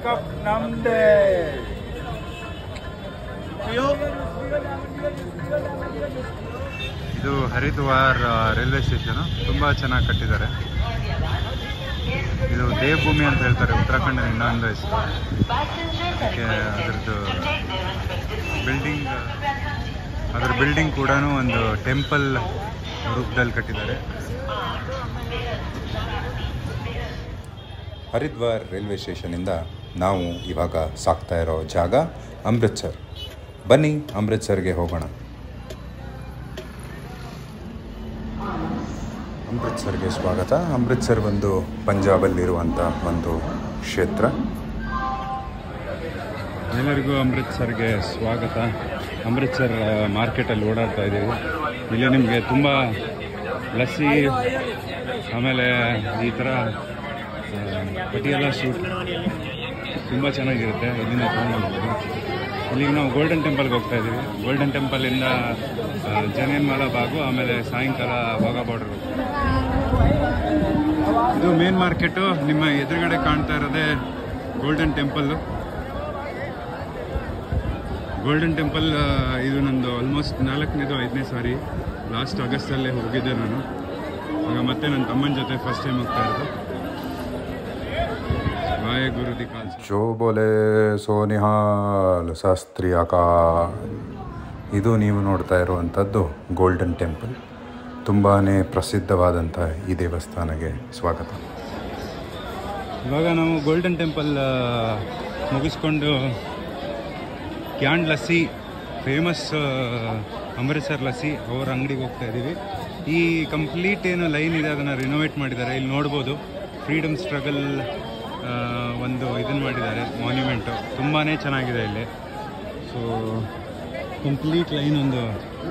Cup ನಮ್ದೇ ಇದು ಹರಿದ್ವಾರ್ ಆ, ರೈಲ್ವೆ ಸ್ಟೇಷನು ತುಂಬ ಚೆನ್ನಾಗಿ ಕಟ್ಟಿದ್ದಾರೆ ಇದು ದೇವಭೂಮಿ ಅಂತ ಹೇಳ್ತಾರೆ ಉತ್ತರಾಖಂಡಿನ ಇನ್ನೊಂದು ಹೆಸರು ಅದಕ್ಕೆ ಅದರದ್ದು ಬಿಲ್ಡಿಂಗ್ ಅದರ ಬಿಲ್ಡಿಂಗ್ ಕೂಡ ಒಂದು ಟೆಂಪಲ್ ರೂಪದಲ್ಲಿ ಕಟ್ಟಿದ್ದಾರೆ ಹರಿದ್ವಾರ್ ರೈಲ್ವೆ ಸ್ಟೇಷನಿಂದ ನಾವು ಇವಾಗ ಸಾಕ್ತಾ ಇರೋ ಜಾಗ ಅಮೃತ್ಸರ್ ಬನ್ನಿ ಅಮೃತ್ಸರ್ಗೆ ಹೋಗೋಣ ಅಮೃತ್ಸರ್ಗೆ ಸ್ವಾಗತ ಅಮೃತ್ಸರ್ ಒಂದು ಪಂಜಾಬಲ್ಲಿರುವಂಥ ಒಂದು ಕ್ಷೇತ್ರ ಎಲ್ಲರಿಗೂ ಅಮೃತ್ಸರ್ಗೆ ಸ್ವಾಗತ ಅಮೃತ್ಸರ್ ಮಾರ್ಕೆಟಲ್ಲಿ ಓಡಾಡ್ತಾ ಇದ್ದೀವಿ ಇಲ್ಲಿ ನಿಮಗೆ ತುಂಬ ಲಸ್ಸಿ ಆಮೇಲೆ ಈ ಥರ ಪಟಿಯಾಲ ಸೂಟ್ ತುಂಬ ಚೆನ್ನಾಗಿರುತ್ತೆ ಇಲ್ಲಿಂದ ತೊಗೊಂಡೋಗ್ಬೋದು ಇಲ್ಲಿಗೆ ನಾವು ಗೋಲ್ಡನ್ ಟೆಂಪಲ್ಗೆ ಹೋಗ್ತಾ ಇದ್ದೀವಿ ಗೋಲ್ಡನ್ ಟೆಂಪಲಿಂದ ಜನಿಯನ್ಮಾಲ ಬಾಗು ಆಮೇಲೆ ಸಾಯಂಕಾಲ ವಾಘಾ ಬಾರ್ಡರ್ ಇದು ಮೇನ್ ಮಾರ್ಕೆಟು ನಿಮ್ಮ ಎದುರುಗಡೆ ಕಾಣ್ತಾ ಇರೋದೇ ಗೋಲ್ಡನ್ ಟೆಂಪಲ್ಲು ಗೋಲ್ಡನ್ ಟೆಂಪಲ್ ಆ, ಇದು ನಂದು ಆಲ್ಮೋಸ್ಟ್ ನಾಲ್ಕನೇದು ಐದನೇ ಸಾರಿ ಲಾಸ್ಟ್ ಆಗಸ್ಟಲ್ಲೇ ಹೋಗಿದ್ದೆ ನಾನು ಆಗ ಮತ್ತೆ ನನ್ನ ತಮ್ಮನ ಜೊತೆ ಫಸ್ಟ್ ಟೈಮ್ ಹೋಗ್ತಾ ಇರೋದು ವಾಯ ಗುರುದಿ ಕಾಲ್ಸ್ ಜೋ ಬೋಲೆ ಸೋನಿಹಾಲ್ ಶಾಸ್ತ್ರೀಯಕ ಇದು ನೀವು ನೋಡ್ತಾ ಇರುವಂಥದ್ದು ಗೋಲ್ಡನ್ ಟೆಂಪಲ್ ತುಂಬಾ ಪ್ರಸಿದ್ಧವಾದಂಥ ಈ ದೇವಸ್ಥಾನಕ್ಕೆ ಸ್ವಾಗತ ಇವಾಗ ನಾವು ಗೋಲ್ಡನ್ ಟೆಂಪಲ್ ಆ, ಮುಗಿಸ್ಕೊಂಡು ಕ್ಯಾಂಡ್ ಲಸ್ಸಿ ಫೇಮಸ್ ಅಮೃತ್ಸರ್ ಲಸ್ಸಿ ಅವ್ರ ಅಂಗಡಿಗೆ ಹೋಗ್ತಾ ಇದ್ದೀವಿ ಈ ಕಂಪ್ಲೀಟ್ ಏನು ಲೈನ್ ಇದೆ ಅದನ್ನು ರಿನೋವೇಟ್ ಮಾಡಿದ್ದಾರೆ ಇಲ್ಲಿ ನೋಡ್ಬೋದು ಫ್ರೀಡಮ್ ಸ್ಟ್ರಗಲ್ ಒಂದು ಇದನ್ನು ಮಾಡಿದ್ದಾರೆ ಮಾನ್ಯುಮೆಂಟು ತುಂಬಾ ಚೆನ್ನಾಗಿದೆ ಇಲ್ಲಿ ಸೊ ಕಂಪ್ಲೀಟ್ ಲೈನ್ ಒಂದು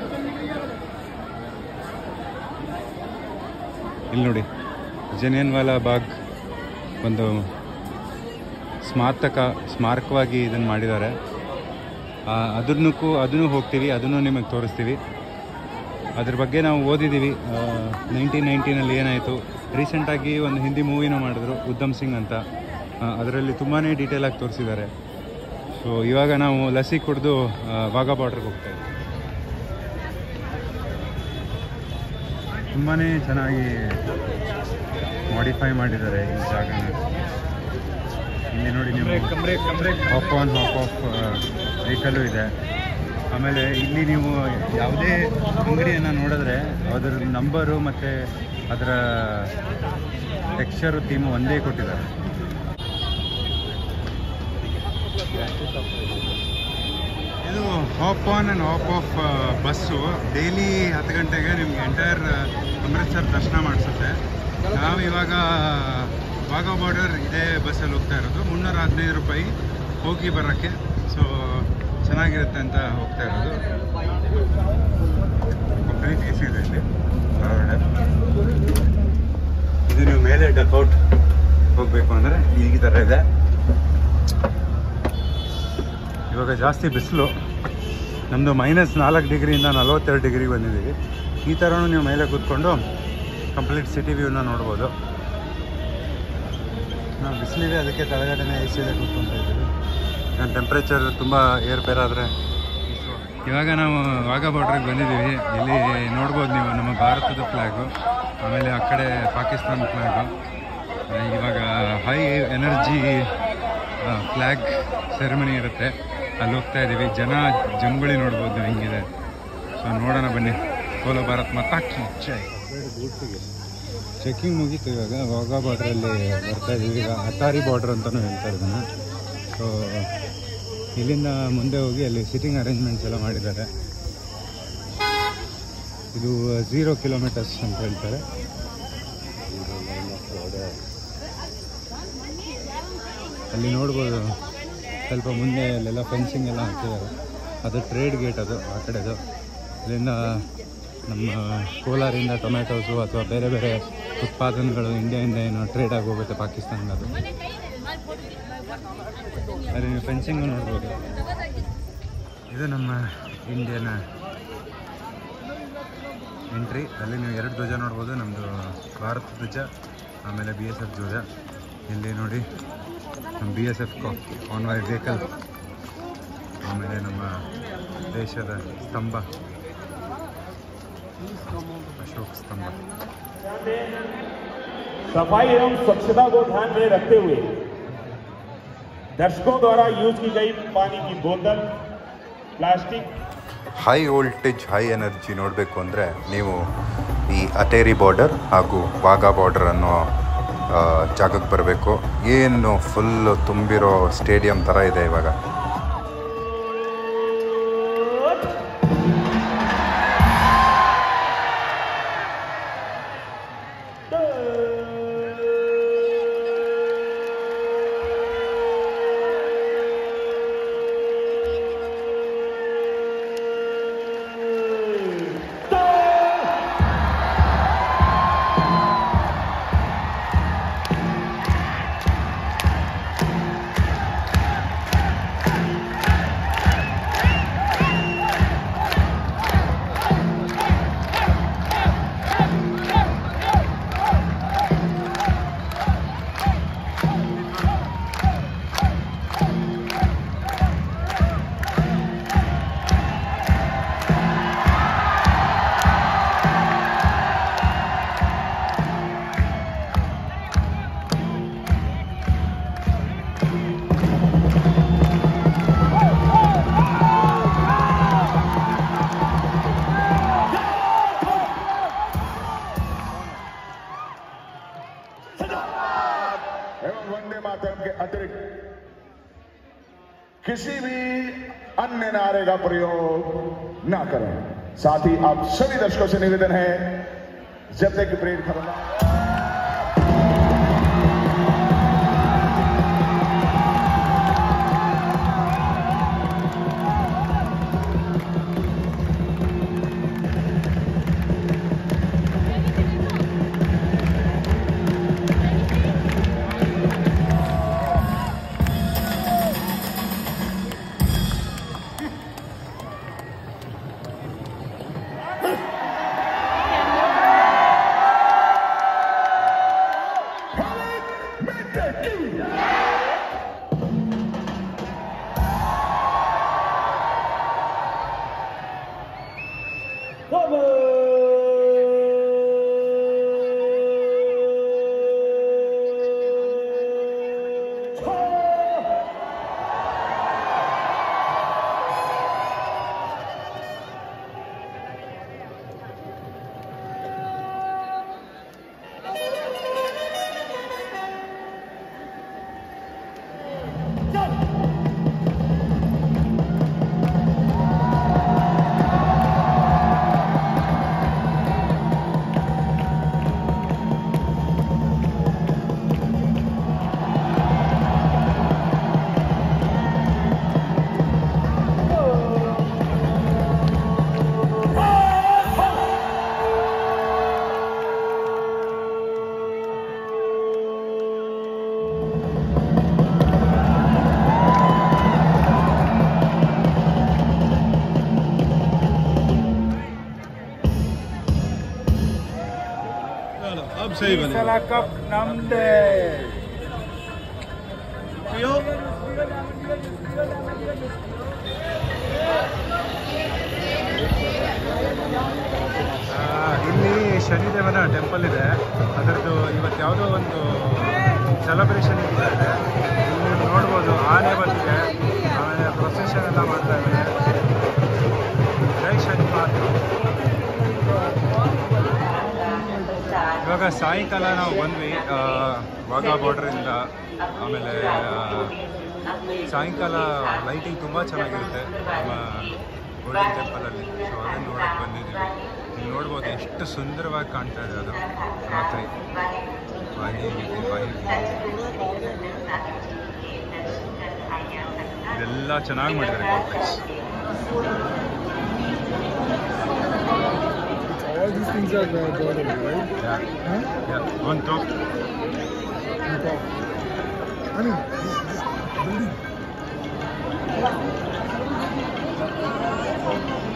ಇಲ್ಲಿ ನೋಡಿ ಜನಿಯನ್ವಾಲಾ ಬಾಗ್ ಒಂದು ಸ್ಮಾರಕ ಸ್ಮಾರಕವಾಗಿ ಇದನ್ನು ಮಾಡಿದ್ದಾರೆ ಅದನ್ನಕ್ಕೂ ಅದನ್ನು ಹೋಗ್ತೀವಿ ಅದನ್ನು ನಿಮಗೆ ತೋರಿಸ್ತೀವಿ ಅದ್ರ ಬಗ್ಗೆ ನಾವು ಓದಿದ್ದೀವಿ ನೈನ್ಟೀನ್ ನೈನ್ಟೀನಲ್ಲಿ ಏನಾಯಿತು ರೀಸೆಂಟಾಗಿ ಒಂದು ಹಿಂದಿ ಮೂವಿನೂ ಮಾಡಿದ್ರು ಉದ್ದಮ್ ಸಿಂಗ್ ಅಂತ ಅದರಲ್ಲಿ ತುಂಬಾ ಡೀಟೇಲಾಗಿ ತೋರಿಸಿದ್ದಾರೆ ಸೊ ಇವಾಗ ನಾವು ಲಸಿ ಕುಡಿದು ವಾಘಾ ಬಾರ್ಡ್ರಿಗೆ ಹೋಗ್ತಾ ಇದ್ದೀವಿ ತುಂಬಾ ಚೆನ್ನಾಗಿ ಮಾಡಿಫೈ ಮಾಡಿದ್ದಾರೆ ಈ ಜಾಗನ ಇಲ್ಲಿ ನೋಡಿ ನೀವು hop on hop off vehicle ಇದೆ ಆಮೇಲೆ ಇಲ್ಲಿ ನೀವು ಯಾವುದೇ ಅಂಗಡಿಯನ್ನು ನೋಡಿದ್ರೆ ಅದರ ನಂಬರು ಮತ್ತು ಅದರ ಟೆಕ್ಸ್ಚರು ಥೀಮು ಒಂದೇ ಕೊಟ್ಟಿದ್ದಾರೆ ಇದು hop on and hop off bus daily ಹತ್ತು ಗಂಟೆಗೆ ನಿಮ್ಗೆ ಎಂಟೈರ್ ಅಮೃತ್ಸರ್ ದರ್ಶನ ಮಾಡಿಸುತ್ತೆ ನಾವು ಇವಾಗ ವಾಘಾ ಬಾರ್ಡರ್ ಇದೇ ಬಸ್ಸಲ್ಲಿ ಹೋಗ್ತಾ ಇರೋದು ಮುನ್ನೂರ ಹದಿನೈದು ರೂಪಾಯಿ ಹೋಗಿ ಬರೋಕ್ಕೆ ಸೊ ಚೆನ್ನಾಗಿರುತ್ತೆ ಅಂತ ಹೋಗ್ತಾ ಇರೋದು ಕಂಪ್ಲೀಟ್ ಎ ಸಿ ಇದೆ ಇಲ್ಲಿ ಹೊರಗಡೆ ಇದು ನೀವು ಮೇಲೆ ಡಕ್ಔಟ್ ಹೋಗಬೇಕು ಅಂದರೆ ಈ ಥರ ಇದೆ ಇವಾಗ ಜಾಸ್ತಿ ಬಿಸಿಲು ನಮ್ಮದು ಮೈನಸ್ ನಾಲ್ಕು ಡಿಗ್ರಿಯಿಂದ ನಲವತ್ತೆರಡು ಡಿಗ್ರಿಗೆ ಬಂದಿದ್ದೀವಿ ಈ ಥರನೂ ನೀವು ಮೇಲೆ ಕೂತ್ಕೊಂಡು ಕಂಪ್ಲೀಟ್ ಸಿಟಿ ವ್ಯೂನ ನೋಡ್ಬೋದು ನಾವು ಬಿಸಿಲಿದೆ ಅದಕ್ಕೆ ಕೆಳಗಡೆನೇ ಎ ಸಿಲೇ ಕೂತ್ಕೊತಾ ಇದ್ದೀವಿ ನನ್ನ ಟೆಂಪ್ರೇಚರ್ ತುಂಬ ಏರ್ಪೇರ್ ಆದರೆ ಇವಾಗ ನಾವು ವಾಘಾ ಬಾರ್ಡ್ರಿಗೆ ಬಂದಿದ್ದೀವಿ ಇಲ್ಲಿ ನೋಡ್ಬೋದು ನೀವು ನಮ್ಮ ಭಾರತದ ಫ್ಲ್ಯಾಗು ಆಮೇಲೆ ಆ ಕಡೆ ಪಾಕಿಸ್ತಾನ ಫ್ಲ್ಯಾಗು ಇವಾಗ ಹೈ ಎನರ್ಜಿ ಫ್ಲ್ಯಾಗ್ ಸೆರೆಮನಿ ಇರುತ್ತೆ ಅಲ್ಲಿ ಹೋಗ್ತಾ ಇದ್ದೀವಿ ಜನ ಜಂಗುಳಿ ನೋಡ್ಬೋದು ನೀವು ಹೆಂಗಿದೆ ಸೊ ನೋಡೋಣ ಬನ್ನಿ ಕೋಲೋ ಭಾರತ್ ಮತ್ತಾಕಿ ಜೈ ಚೆಕಿಂಗ್ ಮುಗೀತು ಇವಾಗ ವಾಘಾ ಬಾರ್ಡ್ರಲ್ಲಿ ಬರ್ತಾ ಇದ್ದೀವಿ ಈಗ ಅಟಾರಿ ಬಾರ್ಡ್ರ್ ಅಂತಲೂ ಹೇಳ್ತಾರೆ ಇದನ್ನು ಸೊ ಇಲ್ಲಿಂದ ಮುಂದೆ ಹೋಗಿ ಅಲ್ಲಿ ಸಿಟ್ಟಿಂಗ್ ಅರೇಂಜ್ಮೆಂಟ್ಸ್ ಎಲ್ಲ ಮಾಡಿದ್ದಾರೆ ಇದು ಝೀರೋ ಕಿಲೋಮೀಟರ್ಸ್ ಅಂತ ಹೇಳ್ತಾರೆ ಅಲ್ಲಿ ನೋಡ್ಬೋದು ಸ್ವಲ್ಪ ಮುಂದೆ ಅಲ್ಲೆಲ್ಲ ಫೆನ್ಸಿಂಗ್ ಎಲ್ಲ ಹಾಕಿದ್ದಾರೆ ಅದು ಟ್ರೇಡ್ ಗೇಟ್ ಅದು ಆ ಕಡೆದು ಇಲ್ಲಿಂದ ನಮ್ಮ ಕೋಲಾರಿಂದ ಟೊಮೆಟೊಸು ಅಥವಾ ಬೇರೆ ಬೇರೆ ಉತ್ಪಾದನೆಗಳು ಇಂಡಿಯಾದಿಂದ ಏನು ಟ್ರೇಡ್ ಆಗಿ ಹೋಗುತ್ತೆ ಪಾಕಿಸ್ತಾನದ ಅದು ಅಲ್ಲಿ ನೀವು ಫೆನ್ಸಿಂಗು ನೋಡ್ಬೋದು ಇದು ನಮ್ಮ ಇಂಡಿಯನ್ ಎಂಟ್ರಿ ಅಲ್ಲಿ ನೀವು ಎರಡು ಧ್ವಜ ನೋಡ್ಬೋದು ನಮ್ಮದು ಭಾರತ ಧ್ವಜ ಆಮೇಲೆ ಬಿ ಎಸ್ ಎಫ್ ಧ್ವಜ ಇಲ್ಲಿ ನೋಡಿ ನಮ್ಮ B S F convoy vehicle ಆಮೇಲೆ ನಮ್ಮ ದೇಶದ ಸ್ತಂಭ ಅಶೋಕ್ ಸ್ತಂಭ सफाई एवं स्वच्छता को ध्यान में रखते हुए दर्शकों द्वारा यूज की गई पानी की बोतल plastic high voltage high energy ನೋಡಬೇಕು ಅಂದರೆ ನೀವು ಈ ಅಟೇರಿ ಬಾರ್ಡರ್ ಹಾಗೂ ವಾಘಾ ಬಾರ್ಡರ್ ಅನ್ನೋ ಆ, ಜಾಗಕ್ಕೆ ಬರಬೇಕು ಏನು ಫುಲ್ ತುಂಬಿರೋ ಸ್ಟೇಡಿಯಂ ಥರ ಇದೆ ಇವಾಗ एवं वंदे मातरम के अतिरिक्त किसी भी अन्य नारे का प्रयोग न करें साथ ही आप सभी दर्शकों से निवेदन है जब तक परेड खत्म ना अब सही बने कप नमदे ಆ, ಇಲ್ಲಿ ಶನಿದೇವನ ಟೆಂಪಲ್ ಇದೆ ಅದರದ್ದು ಇವತ್ತು ಯಾವುದೋ ಒಂದು ಸೆಲೆಬ್ರೇಷನ್ ಇದೆ ಇಲ್ಲಿ ನೋಡ್ಬೋದು ಆನೆ ಬಂದಿದೆ ಆಮೇಲೆ ಪ್ರೊಸೆಷನ್ ಎಲ್ಲ ಮಾಡ್ತಾ ಇದ್ದಾರೆ ಜೈ ಶನಿ ಮಹಾತ್ಮ ಇವಾಗ ಸಾಯಂಕಾಲ ನಾವು ಬಂದ್ವಿ ಆ, ವಾಘಾ ಬಾರ್ಡ್ರಿಂದ ಆಮೇಲೆ ಆ, ಸಾಯಂಕಾಲ ಲೈಟಿಂಗ್ ತುಂಬ ಚೆನ್ನಾಗಿರುತ್ತೆ ನಮ್ಮ ಗೋಲ್ಡನ್ ಟೆಂಪಲಲ್ಲಿ ಸೊ ಅದನ್ನು ನೋಡೋಕ್ಕೆ ಬಂದಿದ್ದೀವಿ ನೀವು ನೋಡ್ಬೋದು ಎಷ್ಟು ಸುಂದರವಾಗಿ ಕಾಣ್ತಾ ಇದೆ ಅದು ರಾತ್ರಿ ವಾಹಿ ವೀಥಿ, ವಾಹಿ ವೀಥಿ. ಇದೆಲ್ಲ ಚೆನ್ನಾಗಿ ಮಾಡಿದ್ದಾರೆ complex All these things are uh, border, right? on top On top. I mean, this, this building.